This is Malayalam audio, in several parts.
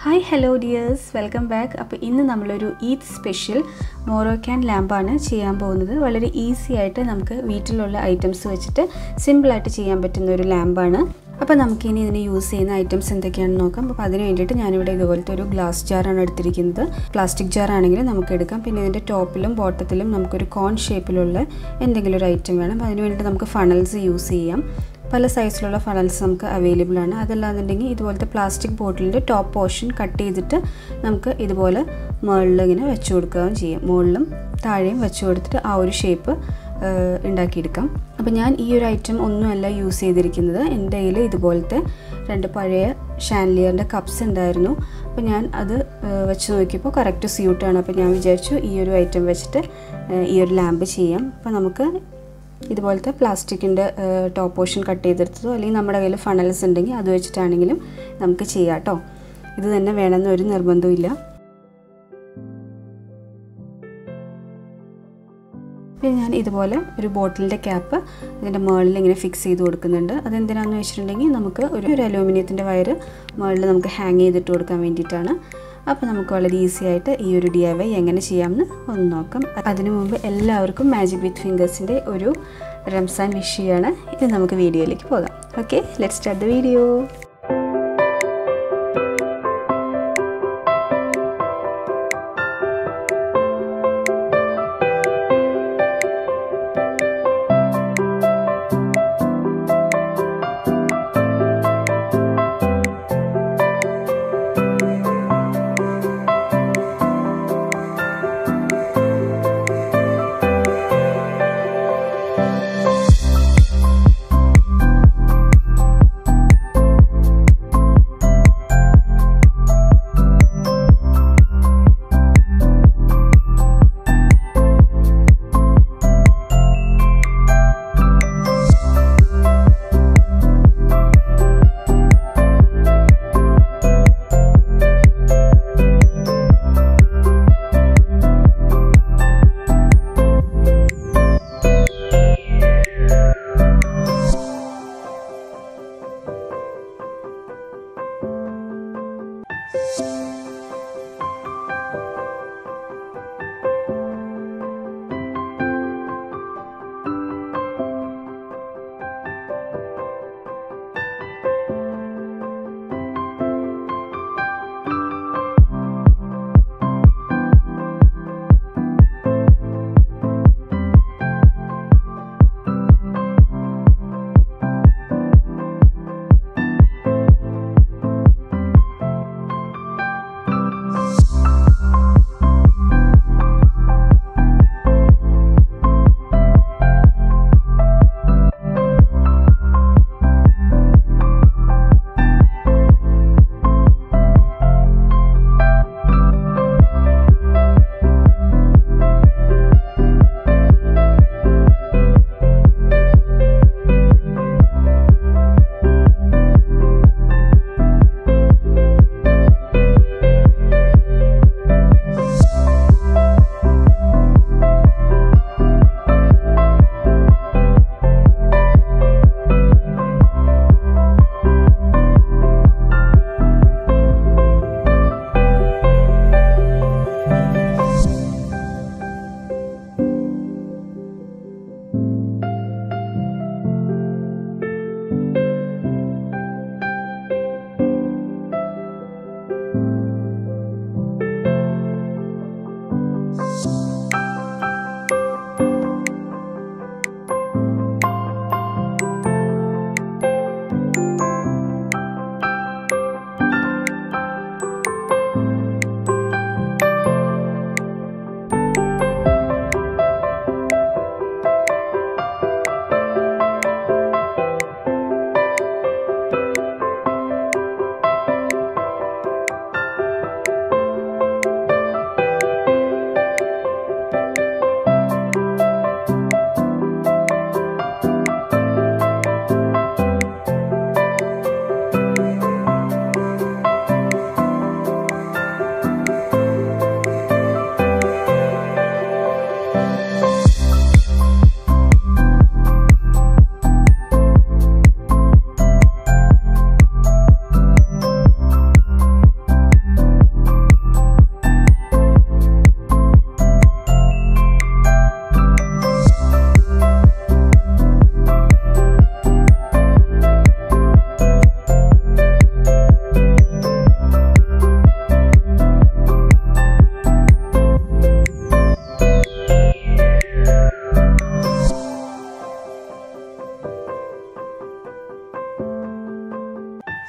hi hello dears welcome back അപ്പോൾ ഇന്ന് നമ്മളൊരു ഈദ് സ്പെഷ്യൽ മോറോക്കാൻ ലാമ്പാണ് ചെയ്യാൻ പോകുന്നത് വളരെ ഈസി ആയിട്ട് നമുക്ക് വീട്ടിലുള്ള ഐറ്റംസ് വെച്ചിട്ട് സിമ്പിളായിട്ട് ചെയ്യാൻ പറ്റുന്ന ഒരു ലാമ്പാണ് അപ്പോൾ നമുക്കിനി ഇതിന് യൂസ് ചെയ്യുന്ന ഐറ്റംസ് എന്തൊക്കെയാണെന്ന് നോക്കാം അപ്പോൾ അതിന് വേണ്ടിയിട്ട് ഞാനിവിടെ ഇതുപോലത്തെ ഒരു ഗ്ലാസ് ജാറാണ് എടുത്തിരിക്കുന്നത് പ്ലാസ്റ്റിക് ജാർ ആണെങ്കിൽ നമുക്ക് എടുക്കാം പിന്നെ ഇതിൻ്റെ ടോപ്പിലും ബോട്ടത്തിലും നമുക്കൊരു കോൺ ഷേപ്പിലുള്ള എന്തെങ്കിലും ഒരു ഐറ്റം വേണം അപ്പോൾ അതിന് വേണ്ടിയിട്ട് നമുക്ക് ഫണൽസ് യൂസ് ചെയ്യാം പല സൈസിലുള്ള ഫണൽസ് നമുക്ക് അവൈലബിൾ ആണ് അതല്ലാന്നുണ്ടെങ്കിൽ ഇതുപോലത്തെ പ്ലാസ്റ്റിക് ബോട്ടിലിൻ്റെ ടോപ്പ് പോർഷൻ കട്ട് ചെയ്തിട്ട് നമുക്ക് ഇതുപോലെ മുകളിൽ ഇങ്ങനെ വെച്ച് കൊടുക്കുകയും ചെയ്യാം മുകളിലും താഴെയും വെച്ച് കൊടുത്തിട്ട് ആ ഒരു ഷേപ്പ് ഉണ്ടാക്കിയെടുക്കാം അപ്പോൾ ഞാൻ ഈ ഒരു ഐറ്റം ഒന്നുമല്ല യൂസ് ചെയ്തിരിക്കുന്നത് എൻ്റെ കയ്യിൽ ഇതുപോലത്തെ രണ്ട് പഴയ ഷാൻലിയറിൻ്റെ കപ്സ് ഉണ്ടായിരുന്നു അപ്പോൾ ഞാൻ അത് വെച്ച് നോക്കിയപ്പോൾ കറക്റ്റ് സ്യൂട്ടാണ് അപ്പോൾ ഞാൻ വിചാരിച്ചു ഈ ഒരു ഐറ്റം വെച്ചിട്ട് ഈ ഒരു ലാമ്പ് ചെയ്യാം അപ്പോൾ നമുക്ക് ഇതുപോലത്തെ പ്ലാസ്റ്റിക്കിൻ്റെ ടോപ്പ് പോർഷൻ കട്ട് ചെയ്തെടുത്തതോ അല്ലെങ്കിൽ നമ്മുടെ കയ്യിൽ ഫണൽസ് ഉണ്ടെങ്കിൽ അത് വെച്ചിട്ടാണെങ്കിലും നമുക്ക് ചെയ്യാം കേട്ടോ ഇത് തന്നെ വേണമെന്ന് ഒരു നിർബന്ധമില്ല പിന്നെ ഞാൻ ഇതുപോലെ ഒരു ബോട്ടിലിൻ്റെ ക്യാപ്പ് ഇതിൻ്റെ മുകളിൽ ഇങ്ങനെ ഫിക്സ് ചെയ്ത് കൊടുക്കുന്നുണ്ട് അതെന്തിനാണെന്ന് വെച്ചിട്ടുണ്ടെങ്കിൽ നമുക്ക് ഒരു ഒരു അലൂമിനിയത്തിൻ്റെ വയർ മുകളിൽ നമുക്ക് ഹാങ് ചെയ്തിട്ട് കൊടുക്കാൻ വേണ്ടിയിട്ടാണ് അപ്പോൾ നമുക്ക് വളരെ ഈസി ആയിട്ട് ഈ ഒരു ഡി ഐ വൈ എങ്ങനെ ചെയ്യാമെന്ന് ഒന്ന് നോക്കാം അതിനു മുമ്പ് എല്ലാവർക്കും മാജിക് വിത്ത് ഫിംഗേഴ്സിൻ്റെ ഒരു റംസാൻ വിഷ് ചെയ്യാണ് ഇത് നമുക്ക് വീഡിയോയിലേക്ക് പോകാം okay let start the video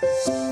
ചെയ്യാം